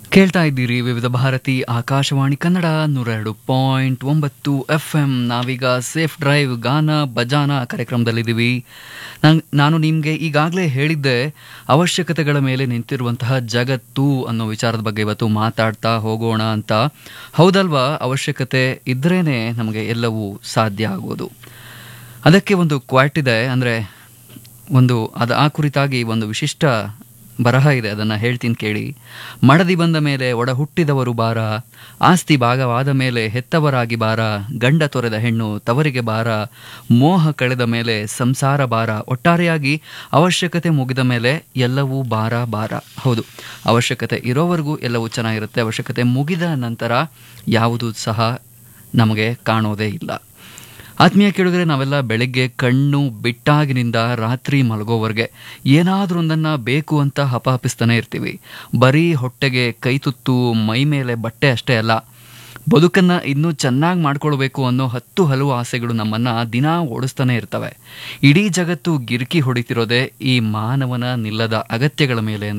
ಕೇಳ್ತಾ ಇದ್ದೀರಿ ವಿವಿಧ ಭಾರತಿ ಆಕಾಶವಾಣಿ ಕನ್ನಡ ನೂರ ಎರಡು ಪಾಯಿಂಟ್ ಒಂಬತ್ತು ಎಫ್ ಎಂ ನಾವೀಗ ಸೇಫ್ ಡ್ರೈವ್ ಗಾನ ಬಜಾನ ಕಾರ್ಯಕ್ರಮದಲ್ಲಿದ್ದೀವಿ ನಾನ್- ನಾನು ನಿಮಗೆ ಈಗಾಗಲೇ ಹೇಳಿದ್ದೆ ಅವಶ್ಯಕತೆಗಳ ಮೇಲೆ ನಿಂತಿರುವಂತಹ ಜಗತ್ತು ಅನ್ನೋ ವಿಚಾರದ ಬಗ್ಗೆ ಇವತ್ತು ಮಾತಾಡ್ತಾ ಹೋಗೋಣ ಅಂತ ಹೌದಲ್ವಾ ಅವಶ್ಯಕತೆ ಇದ್ರೇನೆ ನಮಗೆ ಎಲ್ಲವೂ ಸಾಧ್ಯ ಆಗೋದು ಅದಕ್ಕೆ ಒಂದು ಕ್ವಾಟ್ ಇದೆ ಅಂದರೆ ಒಂದು ಅದು ಆ ಕುರಿತಾಗಿ ಒಂದು ವಿಶಿಷ್ಟ ಬರಹ ಇದೆ ಅದನ್ನು ಹೇಳ್ತೀನಿ ಕೇಳಿ ಮಡದಿ ಬಂದ ಮೇಲೆ ಒಡ ಹುಟ್ಟಿದವರು ಬಾರ ಆಸ್ತಿ ಭಾಗವಾದ ಮೇಲೆ ಹೆತ್ತವರಾಗಿ ಬಾರ ಗಂಡ ತೊರೆದ ಹೆಣ್ಣು ತವರಿಗೆ ಬಾರ ಮೋಹ ಕಳೆದ ಮೇಲೆ ಸಂಸಾರ ಭಾರ ಒಟ್ಟಾರೆಯಾಗಿ ಅವಶ್ಯಕತೆ ಮುಗಿದ ಮೇಲೆ ಎಲ್ಲವೂ ಭಾರ ಭಾರ ಹೌದು ಅವಶ್ಯಕತೆ ಇರೋವರೆಗೂ ಎಲ್ಲವೂ ಚೆನ್ನಾಗಿರುತ್ತೆ ಅವಶ್ಯಕತೆ ಮುಗಿದ ನಂತರ ಯಾವುದೂ ಸಹ ನಮಗೆ ಕಾಣೋದೇ ಇಲ್ಲ ಆತ್ಮೀಯ ಕೇಳಿದ್ರೆ ನಾವೆಲ್ಲ ಬೆಳಗ್ಗೆ ಕಣ್ಣು ಬಿಟ್ಟಾಗಿನಿಂದ ರಾತ್ರಿ ಮಲಗೋವರೆಗೆ ಏನಾದರೂ ಒಂದನ್ನು ಬೇಕು ಅಂತ ಹಪಹಪಿಸ್ತಾನೆ ಇರ್ತೀವಿ ಬರೀ ಹೊಟ್ಟೆಗೆ ಕೈ ತುತ್ತು ಮೈ ಮೇಲೆ ಬಟ್ಟೆ ಅಷ್ಟೇ ಅಲ್ಲ ಬದುಕನ್ನು ಇನ್ನೂ ಚೆನ್ನಾಗಿ ಮಾಡ್ಕೊಳ್ಬೇಕು ಅನ್ನೋ ಹತ್ತು ಹಲವು ಆಸೆಗಳು ನಮ್ಮನ್ನು ದಿನ ಓಡಿಸ್ತಾನೆ ಇರ್ತವೆ ಇಡೀ ಜಗತ್ತು ಗಿರ್ಕಿ ಹೊಡಿತಿರೋದೇ ಈ ಮಾನವನ ನಿಲ್ಲದ ಅಗತ್ಯಗಳ ಮೇಲೆ